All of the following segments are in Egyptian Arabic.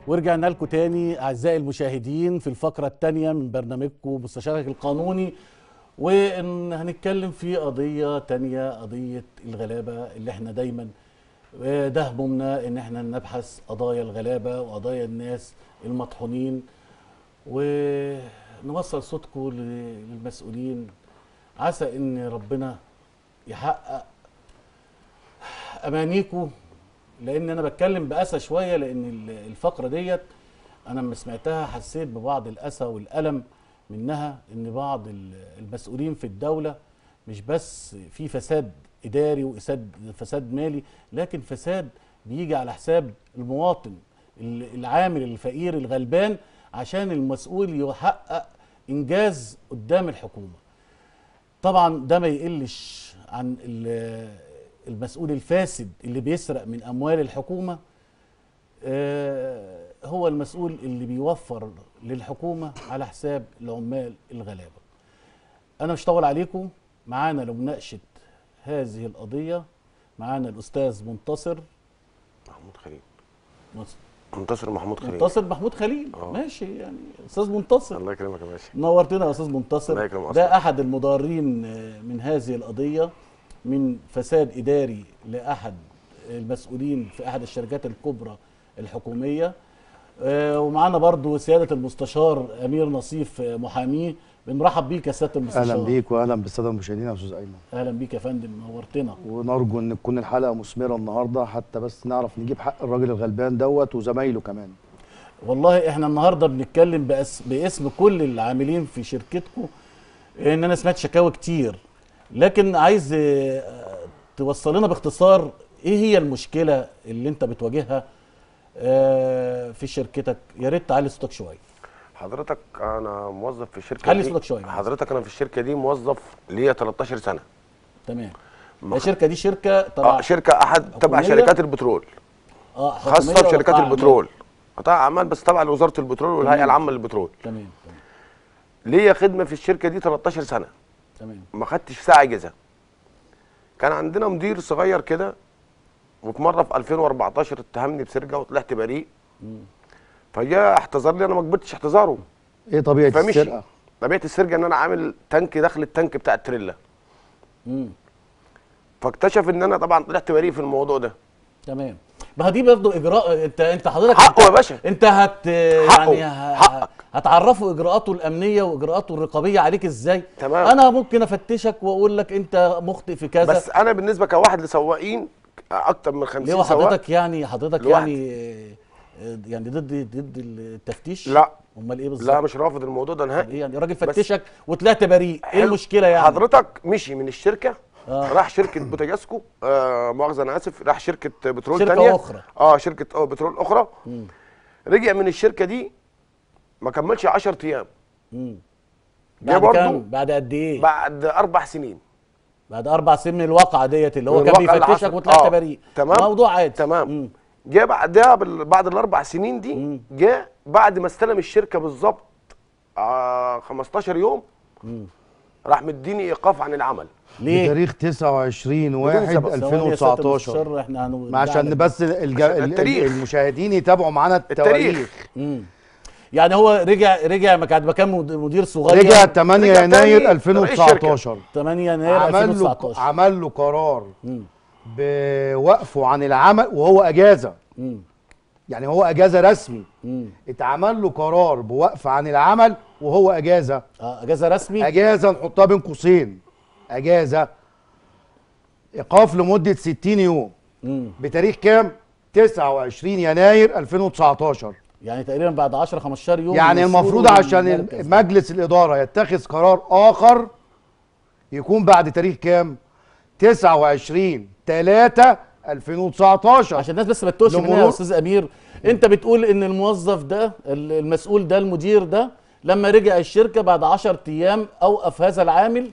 ورجعنا لكم تاني اعزائي المشاهدين في الفقره الثانيه من برنامجكم مستشارك القانوني وان هنتكلم في قضيه تانية قضيه الغلابه اللي احنا دايما آه، ده همومنا ان احنا نبحث قضايا الغلابه وقضايا الناس المطحونين ونوصل صوتكم للمسؤولين عسى ان ربنا يحقق امانيكم لان انا بتكلم باسى شويه لان ال- الفقره ديت انا لما سمعتها حسيت ببعض الاسى والالم منها ان بعض ال- المسؤولين في الدوله مش بس في فساد اداري وفساد فساد مالي لكن فساد بيجي على حساب المواطن ال- العامل الفقير الغلبان عشان المسؤول يحقق انجاز قدام الحكومه طبعا ده ما يقلش عن ال- المسؤول الفاسد اللي بيسرق من اموال الحكومه آه، هو المسؤول اللي بيوفر للحكومه على حساب العمال الغلابه انا مش طول عليكم معانا لمناقشه هذه القضيه معانا الاستاذ منتصر محمود خليل مص- منتصر محمود خليل منتصر محمود خليل آه. ماشي يعني استاذ منتصر الله يكرمك يا باشا نورتنا يا استاذ الله منتصر يكرم ده أصلاً. احد المضارين آه، من هذه القضيه من فساد اداري لاحد المسؤولين في احد الشركات الكبرى الحكوميه آه، ومعانا برضو سياده المستشار امير نصيف آه، محاميه بنرحب بيك يا سياده المستشار اهلا بيك واهلا بالساده المشاهدين يا استاذ ايمن اهلا بيك يا فندم نورتنا ونرجو ان تكون الحلقه مثمره النهارده حتى بس نعرف نجيب حق الراجل الغلبان دوت وزمايله كمان والله احنا النهارده بنتكلم بأس باسم كل العاملين في شركتكم ان انا سمعت شكاوى كتير لكن عايز آه، توصل لنا باختصار ايه هي المشكله اللي انت بتواجهها آه، في شركتك يا ريت تعلي صوتك شويه حضرتك انا موظف في الشركه علي دي صوتك شوية. حضرتك انا في الشركه دي موظف ليا 13 سنه تمام ما- الشركه دي شركه تبع اه شركه احد تبع حكومية؟ شركات البترول اه حكومية خاصه ولا بشركات قطاع البترول قطاع اعمال بس تبع لوزاره البترول والهيئه تمام. العامه للبترول أعمال؟ تمام تمام ليا خدمه في الشركه دي 13 سنه تمام ما خدتش ساعه اجازه كان عندنا مدير صغير كده وفي مره في 2014 اتهمني بسرقه وطلعت بريء فجاء احتذر لي انا ما قبلتش احتذاره ايه طبيعه فمشي السرقه طبيعه السرقه ان انا عامل تانك داخل التانك بتاع التريلا مم. فاكتشف ان انا طبعا طلعت بريء في الموضوع ده تمام ما هو دي برضه اجراء انت انت حضرتك حقه انت- يا باشا. انت هت حقه. يعني ه- حقك. هتعرفوا اجراءاته الامنيه واجراءاته الرقابيه عليك ازاي تمام. انا ممكن افتشك واقول لك انت مخطئ في كذا بس انا بالنسبه كواحد لسواقين اكتر من 50 ليه سواق حضرتك يعني حضرتك لوحدي. يعني آه، يعني ضد ضد التفتيش لا. امال ايه بالظبط لا مش رافض الموضوع ده طب نهائي ايه يعني راجل بس- فتشك وطلعت بريء ايه حلو. المشكله يعني حضرتك مشي من الشركه آه. راح شركه بوتاجاسكو آه مؤاخذه انا اسف راح شركه بترول شركة تانية أخرى. اه شركه اه بترول اخرى رجع من الشركه دي ما كملش 10 ايام مم. جه بعد برضه كام بعد قد ايه بعد اربع سنين بعد اربع سنين من الواقعه ديت اللي هو كان الواقعة اللي بيفتشك حصل. وطلعت آه. بريء تمام. موضوع عادي تمام مم. جه بعدها بال- بعد الاربع سنين دي مم. جه بعد ما استلم الشركه بالظبط آه 15 يوم راح مديني ايقاف عن العمل ليه بتاريخ 29 1 سبق. ثواني يا سيادة 2019 المستشار، احنا هنو- ما عشان نعلم. بس الج... عشان ال- التاريخ. المشاهدين يتابعوا معانا التواريخ التاريخ مم. يعني هو رجع رجع ما كان مكان مد- مدير صغير رجع 8 رجع تاني يناير رئيس 2019 8 يناير عمل له 2019 عمل له قرار مم. بوقفه عن العمل وهو اجازه مم. يعني هو اجازه رسمي مم. اتعمل له قرار بوقف عن العمل وهو اجازه اه اجازه رسمي اجازه نحطها بين قوسين اجازه ايقاف لمده 60 يوم مم. بتاريخ كام 29 يناير 2019 يعني تقريبا بعد 10 15 يوم يعني من المفروض وصوله عشان للمركز. مجلس الاداره يتخذ قرار اخر يكون بعد تاريخ كام 29 3 2019 عشان الناس بس ما تتوهش منها يا لمرور- استاذ امير انت بتقول ان الموظف ده ال- المسؤول ده المدير ده لما رجع الشركه بعد 10 ايام اوقف هذا العامل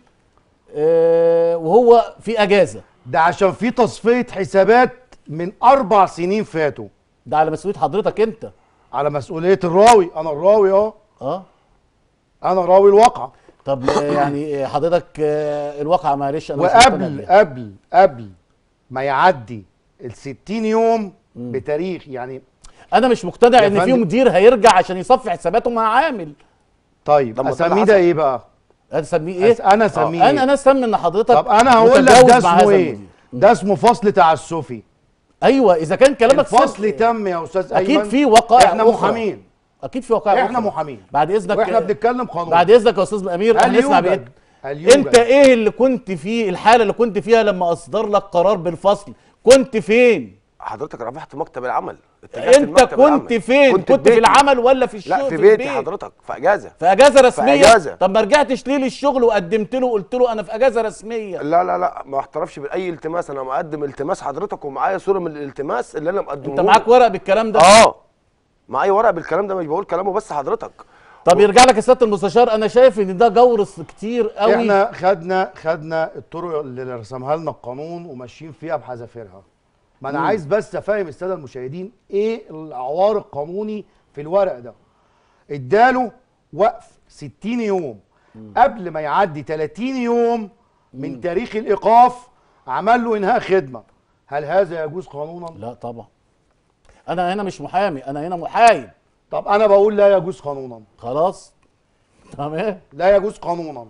آه وهو في اجازه ده عشان في تصفيه حسابات من اربع سنين فاتوا ده على مسؤوليه حضرتك انت على مسؤوليه الراوي انا الراوي اه اه انا راوي الواقعه طب آه، يعني حضرتك آه، الواقعه معلش انا مش مقتنع وقبل بيها. قبل قبل ما يعدي ال 60 يوم بتاريخ يعني انا مش مقتنع يا ان في فندم. مدير هيرجع عشان يصفي حساباته مع عامل طيب لما طلع اسميه ده حسن. ايه بقى اسميه ايه أس- انا اسميه انا انا اسمي ان حضرتك طب انا هقول لك متجاوز ده مع اسمه هذا ايه المدير. ده اسمه فصل تعسفي ايوه اذا كان كلامك الفصل صدق، تم يا استاذ اكيد ايمن في وقائع احنا أخرى. محامين اكيد في وقائع احنا أخرى. محامين بعد اذنك واحنا بنتكلم قانون بعد اذنك يا استاذ امير هل احنا نسمع يوجد بايه هل يوجد انت ايه اللي كنت فيه الحاله اللي كنت فيها لما اصدر لك قرار بالفصل كنت فين حضرتك رفعت مكتب العمل اتجهت انت لمكتب كنت العمل. فين كنت, في في بيتي. العمل ولا في الشغل لا في في بيتي البيت؟ حضرتك في اجازه في اجازه رسميه أجازة. طب ما رجعتش ليه للشغل وقدمت له وقلت له انا في اجازه رسميه لا لا لا ما احترفش باي التماس انا مقدم التماس حضرتك ومعايا صوره من الالتماس اللي انا مقدمه انت معاك ورق بالكلام ده اه معايا ورق بالكلام ده مش بقول كلامه بس حضرتك طب يرجع لك يا سياده المستشار انا شايف ان ده جورس كتير قوي احنا خدنا خدنا الطرق اللي رسمها لنا القانون وماشيين فيها بحذافيرها ما انا عايز بس افهم الساده المشاهدين ايه العوار القانوني في الورق ده اداله وقف 60 يوم قبل ما يعدي 30 يوم من تاريخ الايقاف عمل له انهاء خدمه هل هذا يجوز قانونا لا طبعا انا هنا مش محامي انا هنا محايد طب انا بقول لا يجوز قانونا خلاص تمام لا يجوز قانونا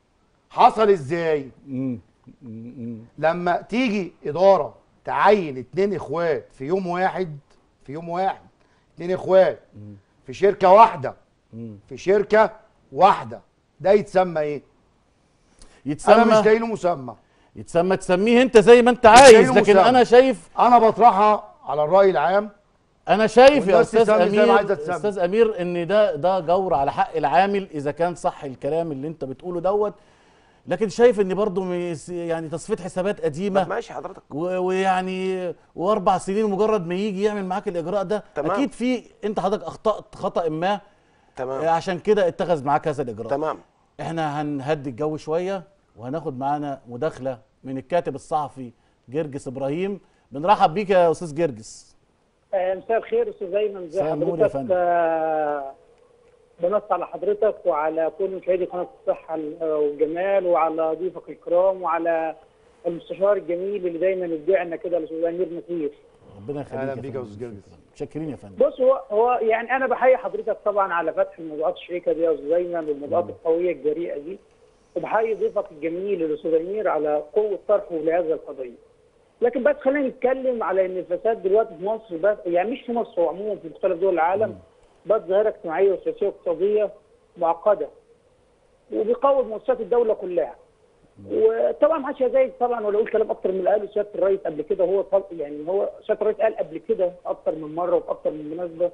حصل ازاي مم. مم. لما تيجي اداره تعين اتنين اخوات في يوم واحد في يوم واحد اتنين اخوات في شركه واحده مم. في شركه واحده ده يتسمى ايه انا مش يتسمى لاقي له مسمى يتسمى تسميه انت زي ما انت لاقي عايز له لكن مسمى. انا شايف انا بطرحها على الراي العام انا شايف يا والناس استاذ تسمي زي ما امير عايزة تسمي. استاذ امير ان ده ده جور على حق العامل اذا كان صح الكلام اللي انت بتقوله دوت لكن شايف ان برضه ميس- يعني تصفيه حسابات قديمه طب ماشي حضرتك و- ويعني واربع سنين مجرد ما يجي يعمل معاك الاجراء ده تمام. اكيد في انت حضرتك اخطات خطا ما آه، تمام عشان كده اتخذ معاك هذا الاجراء تمام احنا هنهدي الجو شويه وهناخد معانا مداخله من الكاتب الصحفي جرجس ابراهيم بنرحب بيك يا استاذ جرجس آه، مساء الخير استاذ ايمن ازي مساء النور يا حضرتك فندم. آه، بنص على حضرتك وعلى كل مشاهدي قناه الصحه والجمال وعلى ضيوفك الكرام وعلى المستشار الجميل اللي دايما يبدعنا كده الاستاذ امير نصير ربنا يخليك أهلا بيك يا فندم. أستاذ جرجس. متشكرين يا فندم بص هو هو يعني انا بحيي حضرتك طبعا على فتح الموضوعات الشيقه دي يا استاذ ايمن والموضوعات القويه الجريئه دي وبحيي ضيفك الجميل الاستاذ امير على قوه طرحه لهذه القضيه. لكن بس خلينا نتكلم على ان الفساد دلوقتي في مصر بس يعني مش في مصر هو عموما في مختلف دول العالم بقت ظاهره اجتماعيه وسياسيه واقتصاديه معقده وبيقوض مؤسسات الدوله كلها. وطبعا ما حدش زي طبعا ولا اقول كلام اكتر من اللي قاله سياده الرئيس قبل كده هو طل... يعني هو سياده الرئيس قال قبل كده اكتر من مره وفي اكتر من مناسبه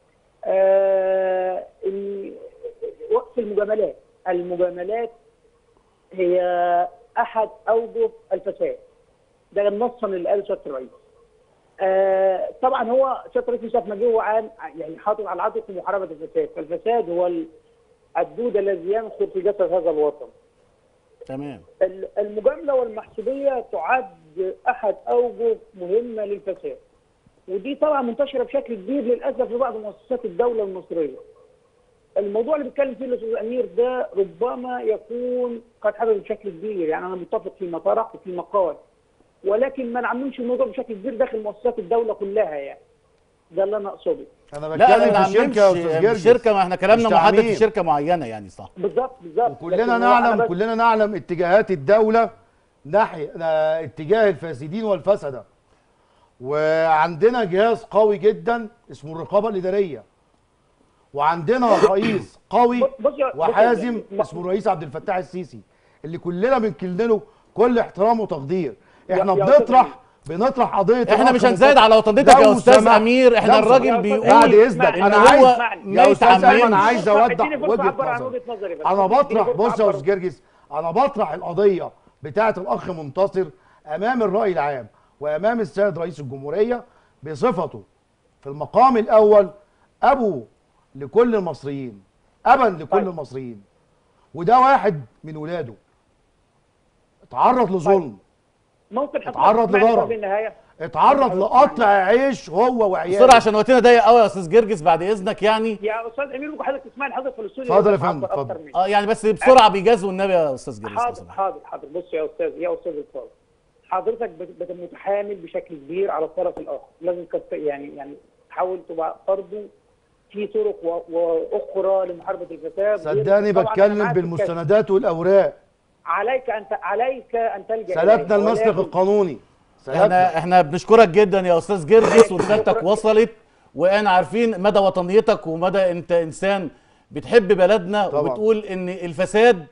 آه ان وقف المجاملات المجاملات هي احد اوجه الفساد ده نصا اللي قاله سياده الرئيس آه طبعا هو سياده الرئيس من ساعه ما جه هو عام يعني حاطط على عاتقه محاربه الفساد فالفساد هو ال- الدود الذي ينخر في جسد هذا الوطن تمام ال- المجامله والمحسوبيه تعد احد اوجه مهمه للفساد ودي طبعا منتشره بشكل كبير للاسف في بعض مؤسسات الدوله المصريه الموضوع اللي بيتكلم فيه الاستاذ امير ده ربما يكون قد حدث بشكل كبير يعني انا متفق فيما طرح وفيما قال ولكن ما نعممش الموضوع بشكل كبير داخل مؤسسات الدوله كلها يعني ده اللي انا اقصده انا لا بتكلم انا في الشركه يا استاذ جرجس الشركه ما احنا كلامنا مش محدد في تعميم. شركه معينه يعني صح بالظبط بالظبط وكلنا لكن هو أنا نعلم بس- كلنا نعلم اتجاهات الدولة ناحية آه، اتجاه الفاسدين والفسدة وعندنا جهاز قوي جدا اسمه الرقابة الإدارية وعندنا رئيس قوي بص- بص يا- بص يا- وحازم ما- اسمه الرئيس عبد الفتاح السيسي اللي كلنا بنكن له كل احترام وتقدير احنا يا أستاذ بنطرح بنطرح قضية احنا الأخ مش هنزايد مصطفى. على وطنيتك لو يا استاذ سمحت- امير احنا لو الراجل سمحت. بيقول بعد إذنك، اسمعني. ان أنا هو عايز- ما يا أستاذ أيمن، أنا يتعممش عايز أوضح اديني فرصة وجهة أعبر عن نظر. وجهة نظري بس. انا اديني بطرح فرصة بص يا أعبر. استاذ جرجس انا بطرح القضيه بتاعه الاخ منتصر امام الراي العام وامام السيد رئيس الجمهوريه بصفته في المقام الاول ابو لكل المصريين ابا لكل طيب. المصريين وده واحد من ولاده اتعرض لظلم ممكن حضرتك اتعرض تسمعني لضرر. طب النهايه اتعرض لقطع عيش هو بسرعه وعياله عشان وقتنا ضيق قوي يا استاذ جرجس بعد اذنك يعني يا استاذ امير ممكن حضرتك تسمعني حضرتك في الاستوديو اتفضل يا بس فندم، أكتر اتفضل. اه يعني بس بسرعه بيجازوا النبي يا استاذ جرجس لو حاضر سمحت. حاضر حاضر بص يا استاذ يا استاذ الفاضل حضرتك بت- بت- متحامل بشكل كبير على الطرف الاخر لازم كت- يعني يعني تحاول تبقى برضه في طرق و- واخرى لمحاربه الفساد غير- صدقني طبعاً أنا بتكلم معاك في الكلام. بالمستندات والاوراق عليك ان ت- عليك ان تلجا سلكنا إليه، المسلك ولكن- القانوني سلكنا احنا احنا بنشكرك جدا يا استاذ جرجس ورسالتك وصلت وانا عارفين مدى وطنيتك ومدى انت انسان بتحب بلدنا طبعاً. وبتقول ان الفساد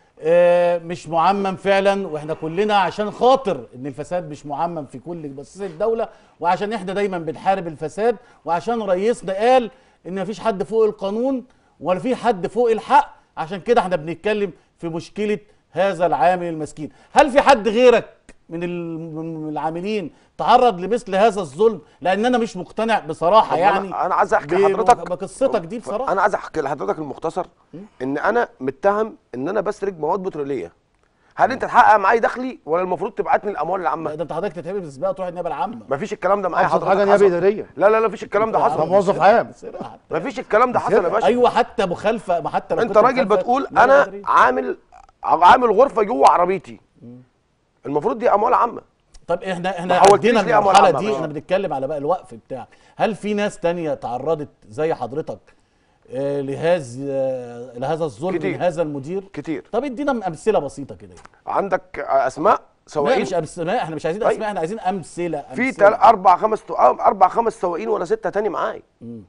آه، مش معمم فعلا واحنا كلنا عشان خاطر ان الفساد مش معمم في كل مؤسسات الدوله وعشان احنا دايما بنحارب الفساد وعشان رئيسنا قال ان مفيش حد فوق القانون ولا في حد فوق الحق عشان كده احنا بنتكلم في مشكله هذا العامل المسكين هل في حد غيرك من ال- من العاملين تعرض لمثل هذا الظلم لان انا مش مقتنع بصراحه طب يعني أنا- أنا عايز أحكي ب- لحضرتك- بقصتك دي بصراحه انا عايز احكي لحضرتك المختصر ان انا متهم ان انا بسرق مواد بتروليه هل انت تحقق معايا دخلي ولا المفروض تبعتني الاموال لا، العامه ده انت حضرتك تتعمل في السباق تروح النيابه العامه مفيش الكلام ده معايا ابسط حضرتك حاجه نيابه حصل. اداريه لا لا لا مفيش الكلام ده ده حصل موظف عام سرقة. مفيش الكلام ده حصل يا باشا ايوه حتى مخالفه ما حتى لو انت كنت راجل مخالفة بتقول نيابة انا إدارية. عامل عامل غرفه جوه عربيتي المفروض دي اموال عامه طب احنا ما احنا حولتليش عدينا ليه أموال المرحله عامة دي بقى؟ احنا بنتكلم على بقى الوقف بتاعك هل في ناس تانية تعرضت زي حضرتك آه، لهذا آه، لهذا الظلم كتير. من هذا المدير كتير طب ادينا امثله بسيطه كده عندك اسماء لا سواقين مش امثله احنا مش عايزين طيب. اسماء احنا عايزين امثله في أمثلة. تل- اربع خمس تو- اربع خمس سواقين ولا سته تاني معايا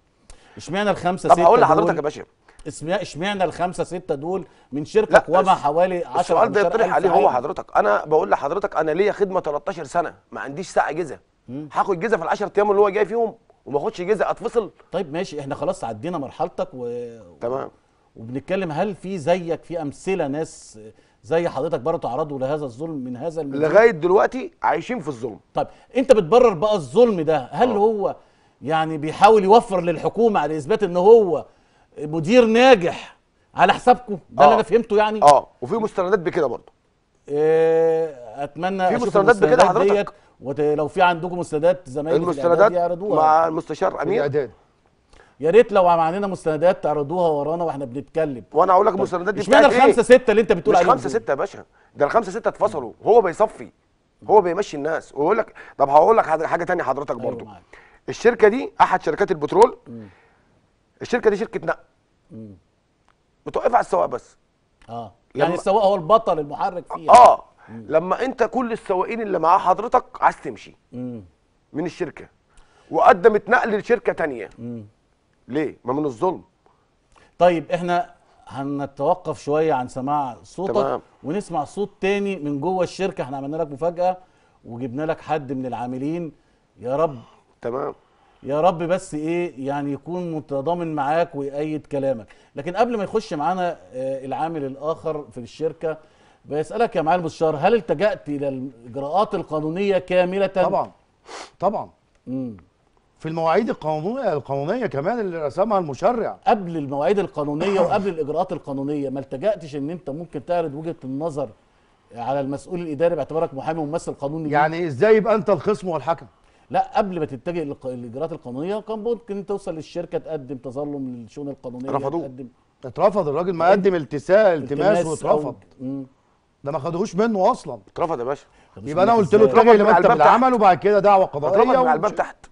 اشمعنى الخمسه طب سته هقول لحضرتك دول؟ يا باشا اسمع- اشمعنى الخمسه سته دول من شركه لا، وما الس- حوالي 10 السؤال ده 15 يطرح ألف عليه هو عامل. حضرتك انا بقول لحضرتك انا ليا خدمه 13 سنه ما عنديش ساعه جزء هاخد جزء في ال10 ايام اللي هو جاي فيهم وما اخدش جزء اتفصل طيب ماشي احنا خلاص عدينا مرحلتك و... تمام وبنتكلم هل في زيك في امثله ناس زي حضرتك برضه تعرضوا لهذا الظلم من هذا المدير لغايه دلوقتي عايشين في الظلم طيب انت بتبرر بقى الظلم ده هل آه. هو يعني بيحاول يوفر للحكومه على اثبات ان هو مدير ناجح على حسابكم ده اللي آه. انا فهمته يعني اه وفي مستندات بكده برضه اه اتمنى في اشوف مستندات بكده المستندات حضرتك؟ ديت ولو في عندكم مستندات زمايلي في الإعداد المستندات يعرضوها مع المستشار في امير الاعداد يا ريت لو عندنا مستندات تعرضوها ورانا واحنا بنتكلم وانا اقول لك المستندات دي اشمعنى بتاعت الخمسه سته اللي انت بتقول مش عليهم خمسه دول؟ سته يا باشا ده الخمسه سته اتفصلوا هو بيصفي هو بيمشي الناس ويقول لك طب هقول لك حاجه حاجة تانية حضرتك أيوة برضه معاك. الشركه دي احد شركات البترول الشركه دي شركه نقل بتوقف على السواق بس اه يعني لما- السواق هو البطل المحرك فيها اه لما انت كل السواقين اللي معاه حضرتك عايز تمشي مم. من الشركه وقدمت نقل لشركه تانية مم. ليه ما من الظلم طيب احنا هنتوقف شويه عن سماع صوتك تمام. ونسمع صوت تاني من جوه الشركه احنا عملنا لك مفاجاه وجبنا لك حد من العاملين يا رب تمام يا رب بس ايه يعني يكون متضامن معاك ويأيد كلامك لكن قبل ما يخش معانا آه، العامل الاخر في الشركه بيسألك يا معالي المستشار هل التجأت الى الاجراءات القانونيه كامله طبعا طبعا مم. في المواعيد القانونيه القانونيه كمان اللي رسمها المشرع قبل المواعيد القانونيه وقبل الاجراءات القانونيه ما التجأتش ان انت ممكن تعرض وجهه النظر على المسؤول الاداري باعتبارك محامي وممثل قانوني ليه؟ يعني ازاي يبقى انت الخصم والحكم لا قبل ما تتجه للق- للاجراءات القانونيه كان ممكن توصل للشركه تقدم تظلم للشؤون القانونيه رفضوه. تقدم اترفض الراجل ما قدم التساء التماس أو- واترفض مم. ده ما خدوهوش منه اصلا اترفض يا باشا طب يبقى انا اسمه قلت له إزاي؟ اترفض اتجه من على لمكتب الباب تحت. العمل وبعد كده دعوه اترفض قضائيه من على الباب ومش- تحت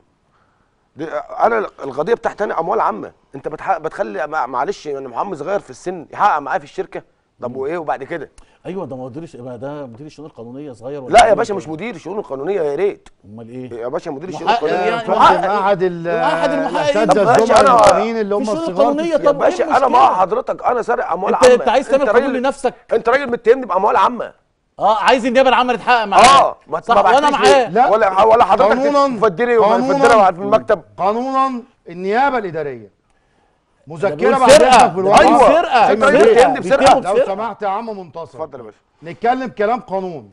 دي انا القضيه بتاعتي انا اموال عامه انت بتحقق بتخلي مع- معلش يعني محمد صغير في السن يحقق معايا في الشركه طب وايه وبعد كده ايوه ده مدير الش- ما ده مدير الشؤون القانونيه صغير ولا لا يا كبير باشا كده؟ مش مدير الشؤون القانونيه يا ريت امال ايه يا باشا مدير الشؤون محقق القانونيه يعني فندم محقق. احد ال- أحد المحققين. الاساتذه طب ماشي، الزملاء أنا- المحامين اللي هم في الشؤون الصغار القانونية، يا طب إيه باشا انا المشكلة؟ مع حضرتك انا سارق اموال انت عامه انت عايز تعمل قانون راجل- لنفسك انت راجل متهمني باموال عامه اه عايز النيابه العامه تتحقق معاه اه ما صح ما وانا بعتليش ليه؟ معاه لا. ولا ولا حضرتك قانونا تفدري قانونا وتفدري في المكتب قانونا النيابه الاداريه مذكره بيقول بعد سرقة. اذنك ده بالورقه بيقول أيوة. سرقه انت سرقة. راجل بتتهمني بيتهموا بسرقة. لو بسرقة. سمحت يا عم منتصر اتفضل يا باشا نتكلم كلام قانون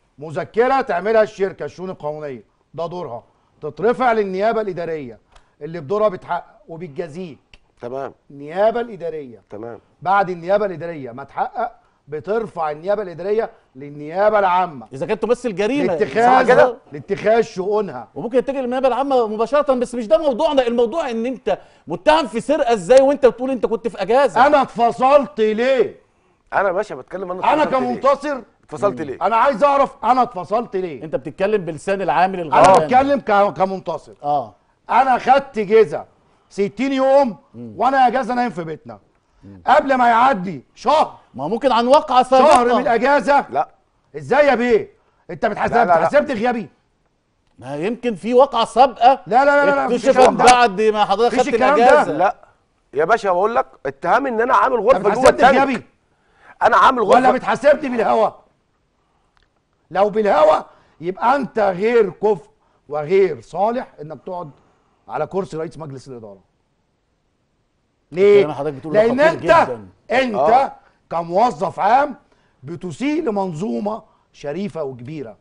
مذكره تعملها الشركه الشؤون القانونيه ده دورها تترفع للنيابه الاداريه اللي بدورها بتحقق وبتجازيك تمام النيابه الاداريه تمام بعد النيابه الاداريه ما تحقق بترفع النيابه الاداريه للنيابه العامه اذا كان تمثل جريمه صح لاتخاذ كده لاتخاذ شؤونها وممكن يتجه للنيابه العامه مباشره بس مش ده موضوعنا الموضوع ان انت متهم في سرقه ازاي وانت بتقول انت كنت في اجازه انا اتفصلت ليه انا يا باشا بتكلم انا انا اتفصلت ليه؟ كمنتصر اتفصلت ليه انا عايز اعرف انا اتفصلت ليه انت بتتكلم بلسان العامل انا الغلبان بتكلم ك- كمنتصر اه انا خدت جزء 60 يوم وانا اجازه نايم في بيتنا قبل ما يعدي شهر ما ممكن عن واقعة شهر سابقة من الاجازه لا ازاي يا بيه انت بتحسب لا، لا، لا. حسبت غيابي ما يمكن في واقعة سابقة لا لا لا لا مفيش اكتشفت الكلام ده. بعد ما حضرتك مفيش خدت الكلام ده. الاجازة لا يا باشا بقول لك اتهام ان انا عامل انت غرفه جوه بتحسبت التانك غيابي انا عامل ولا غرفه بتحاسبني بالهوا لو بالهوا يبقى انت غير كفء وغير صالح انك تقعد على كرسي رئيس مجلس الاداره ليه الكلام اللي حضرتك بتقوله ده لان خطير انت جداً. انت آه. كموظف عام بتسيء لمنظومه شريفه وكبيره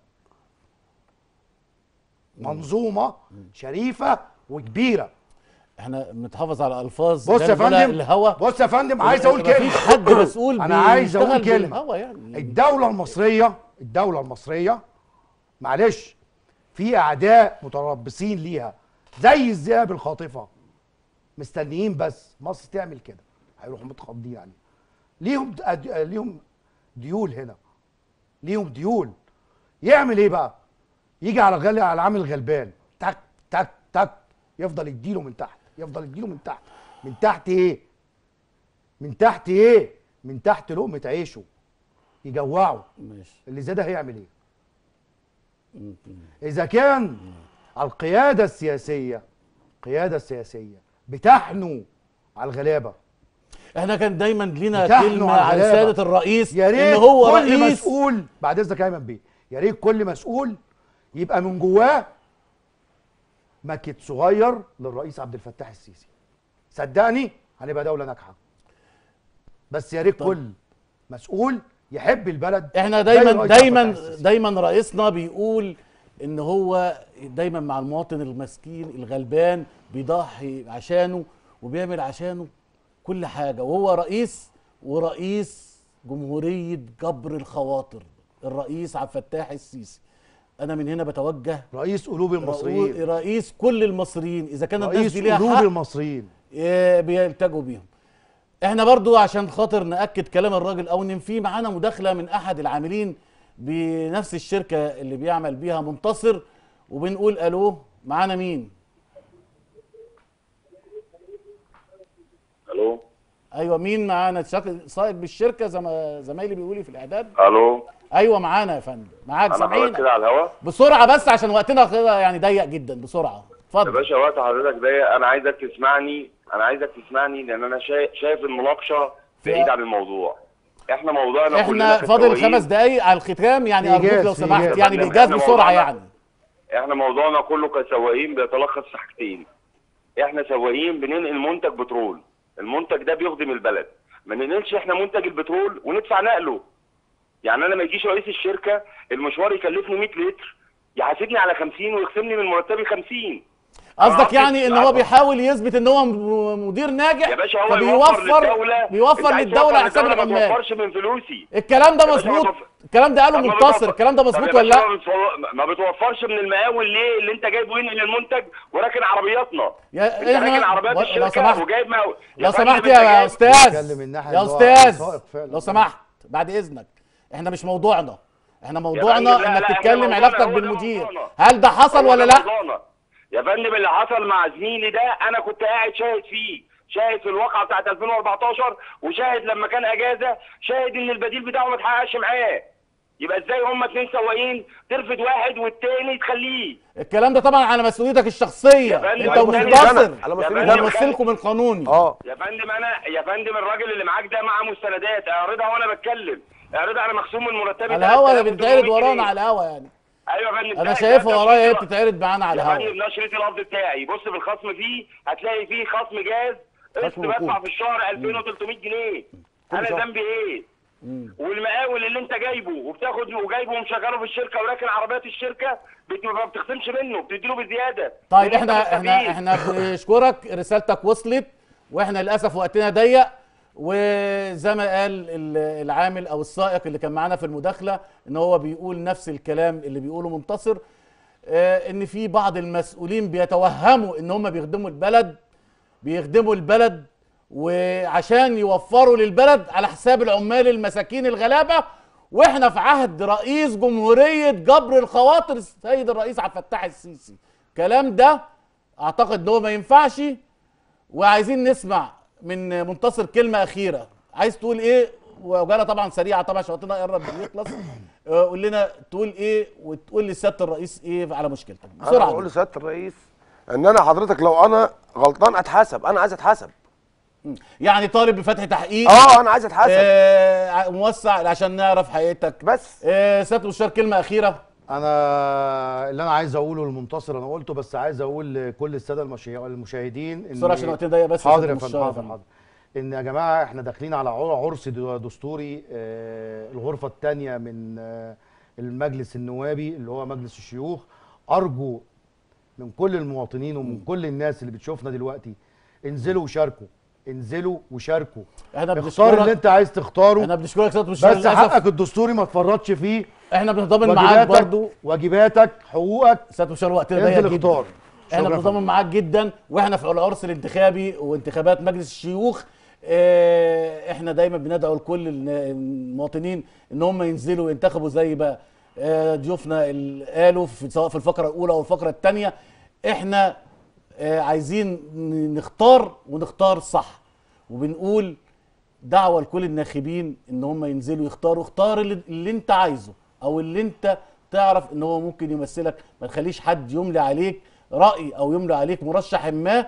منظومه شريفه وكبيره احنا متحافظ على الفاظ بص لا يا نقولها فندم الهوا بص يا فندم عايز اقول كلمه مفيش حد مسؤول انا عايز اقول بيشتغل كلمه بالهوا يعني الدولة المصرية الدولة المصرية معلش في أعداء متربصين ليها زي الذئاب الخاطفة مستنيين بس مصر تعمل كده هيروحوا متخضين يعني ليهم أد- ليهم ديول هنا ليهم ديول يعمل ايه بقى؟ يجي على غالي على العامل غلبان تك تك تك يفضل يديله من تحت يفضل يديله من تحت من تحت ايه؟ من تحت ايه؟ من تحت لقمة عيشه يجوعه ماشي اللي زي ده هيعمل ايه اذا كان القياده السياسيه القياده السياسيه بتحنو على الغلابه احنا كان دايما لينا بتحنوا كلمه على عن الغلابة. سياده الرئيس يا ان ريت هو كل رئيس مسؤول بعد اذنك يا ايمن بيه يا ريت كل مسؤول يبقى من جواه ماكت صغير للرئيس عبد الفتاح السيسي صدقني هنبقى دوله ناجحه بس يا ريت كل مسؤول يحب البلد احنا زي دايما الرئيس عبد دايما الفتاح السيسي. دايما رئيسنا بيقول ان هو دايما مع المواطن المسكين الغلبان بيضحي عشانه وبيعمل عشانه كل حاجه وهو رئيس ورئيس جمهوريه جبر الخواطر الرئيس عبد الفتاح السيسي انا من هنا بتوجه رئيس قلوب المصريين رئيس كل المصريين اذا كان الناس رئيس دي ليها قلوب حق المصريين إيه بيلتجوا بيهم احنا برضو عشان خاطر ناكد كلام الراجل او ان في معانا مداخله من احد العاملين بنفس الشركه اللي بيعمل بيها منتصر وبنقول الو معانا مين الو ايوه مين معانا شك- صاحب بالشركه زي ما زمايلي بيقولوا لي في الاعداد الو ايوه معانا يا فندم معاك انا حضرتك سامعين كده على الهوا بسرعه بس عشان وقتنا كده يعني ضيق جدا بسرعه يا اتفضل باشا وقت حضرتك ده انا عايزك تسمعني انا عايزك تسمعني لان انا شايف شايف المناقشه بعيد عن الموضوع احنا موضوعنا كلنا احنا فاضل كسواقين. خمس دقايق على الختام يعني ارجوك إيجاز، لو في سمحت إيجاز. يعني إحنا بايجاز بسرعه موضوعنا- يعني احنا موضوعنا كله كسواقين بيتلخص في حاجتين احنا سواقين بننقل منتج بترول المنتج ده بيخدم البلد ما ننقلش احنا منتج البترول وندفع نقله يعني انا ما يجيش رئيس الشركه المشوار يكلفني 100 لتر يحاسبني على 50 ويخصم لي من مرتبي 50 قصدك أنا يعني ان هو عارف- بيحاول يثبت ان هو م- مدير ناجح يا باشا هو يوفر فبيوفر للدوله بيوفر أنت عايز للدوله توفر حساب للدولة العمال ما توفرش من فلوسي الكلام ده يا باشا مظبوط ما توفر- الكلام ده قاله طب ما منتصر بتوفر- الكلام ده طب يا مظبوط باشا ولا لا ما بتوفر- ما بتوفرش من المقاول ليه اللي انت جايبه ينقل المنتج وراكن عربياتنا يا- انت إحنا- راكن عربيات لو الشركه سمحت. وجايب مقاول لو فندم سمحت انت يا جايب- استاذ بيتكلم الناحية يا اللي هو استاذ سائق فعلا. لو سمحت بعد اذنك احنا مش موضوعنا احنا يا موضوعنا فندم، لا، انك لا، احنا تتكلم موضوعنا علاقتك هو ده بالمدير موضوعنا. هل ده حصل هو ولا ده لا موضوعنا. يا فندم اللي حصل مع زميلي ده انا كنت قاعد شاهد فيه شاهد في الواقعه بتاعت 2014 وشاهد لما كان اجازه شاهد ان البديل بتاعه ما اتحققش معاه يبقى ازاي هما اتنين سواقين ترفد واحد والتاني تخليه الكلام ده طبعا على مسؤوليتك الشخصيه يا فندم، انت على مسؤوليتي ومنتصر أنا، على يا مسؤوليتي فندم، ده أنا. ممثلكم القانوني اه يا فندم انا يا فندم الراجل اللي معاك ده معاه مستندات اعرضها وانا بتكلم اعرضها انا مخصوم من مرتبي على الهوا ده 3800 بتتعرض جنيه. ورانا على الهوا يعني ايوه يا فندم انا ده- شايفها ده- ورايا هي ده- بتتعرض معانا على يا الهوا فندم ده شريط القبض بتاعي بص في الخصم فيه هتلاقي فيه خصم جاز قسط خصم بدفع وقود. في الشهر 2300 جنيه انا شهر. ذنبي ايه؟ والمقاول اللي انت جايبه وبتاخد وجايبه ومشغله في الشركه وراكن عربيات الشركه بت- ما بتخصمش منه بتديله بزياده طيب لأن انت احنا احنا مستفيد. احنا بنشكرك رسالتك وصلت واحنا للاسف وقتنا ضيق وزي ما قال ال- العامل او السائق اللي كان معانا في المداخله ان هو بيقول نفس الكلام اللي بيقوله منتصر اه ان في بعض المسؤولين بيتوهموا ان هم بيخدموا البلد بيخدموا البلد وعشان يوفروا للبلد على حساب العمال المساكين الغلابه واحنا في عهد رئيس جمهوريه جبر الخواطر السيد الرئيس عبد الفتاح السيسي الكلام ده اعتقد ان هو ما ينفعش وعايزين نسمع من منتصر كلمه اخيره عايز تقول ايه وجاله طبعا سريعه طبعا عشان وقتنا قرب يخلص آه، قول لنا تقول ايه وتقول لسياده الرئيس ايه على مشكلتك انا بسرعه بقول لسياده الرئيس ان انا حضرتك لو انا غلطان اتحاسب انا عايز اتحاسب يعني طالب بفتح تحقيق اه انا عايز اتحاسب آه موسع عشان نعرف حقيقتك بس آه سياده المستشار كلمه اخيره انا اللي انا عايز اقوله للمنتصر انا قلته بس عايز اقول لكل الساده المشي- المشاهدين ان بسرعه عشان وقتنا ضيق بس يا حاضر سيادة يا فندم المستشار. حاضر حاضر ان يا جماعه احنا داخلين على عر- عرس د- دستوري آه، الغرفه الثانيه من آه، المجلس النوابي اللي هو مجلس الشيوخ ارجو من كل المواطنين ومن كل الناس اللي بتشوفنا دلوقتي انزلوا وشاركوا انزلوا وشاركوا احنا اختار اللي بنشكرك انت عايز تختاره احنا بنشكرك سياده المستشار بس للاسف حقك الدستوري ما تفرطش فيه احنا بنتضامن معاك واجباتك برضو واجباتك حقوقك سياده المستشار وقتنا ضيق انزل جدا اختار احنا شكراً. بنتضامن معاك جدا واحنا في العرس الانتخابي وانتخابات مجلس الشيوخ اه، احنا دايما بندعو لكل الن- المواطنين ان هم ينزلوا وينتخبوا زي بقى اه، ضيوفنا اللي قالوا في سواء في الفقره الاولى او الفقره الثانيه احنا اه، عايزين ن- نختار ونختار صح وبنقول دعوه لكل الناخبين ان هم ينزلوا يختاروا اختار اللي, اللي انت عايزه او اللي انت تعرف ان هو ممكن يمثلك ما تخليش حد يملي عليك راي او يملي عليك مرشح ما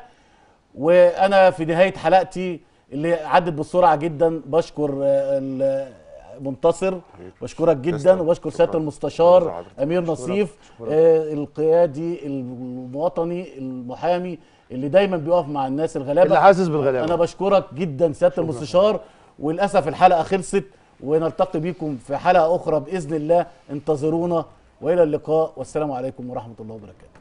وانا في نهايه حلقتي اللي عدت بسرعه جدا بشكر آه، المنتصر بشكرك جدا تسلم. وبشكر شكراً. سياده المستشار شكراً حضرتك. امير أشكرك. نصيف أشكرك. آه، القيادي الوطني المحامي اللي دايما بيقف مع الناس الغلابه اللي حاسس بالغلابه انا بشكرك جدا سياده المستشار وللاسف الحلقه خلصت ونلتقي بكم في حلقه اخرى باذن الله انتظرونا والى اللقاء والسلام عليكم ورحمه الله وبركاته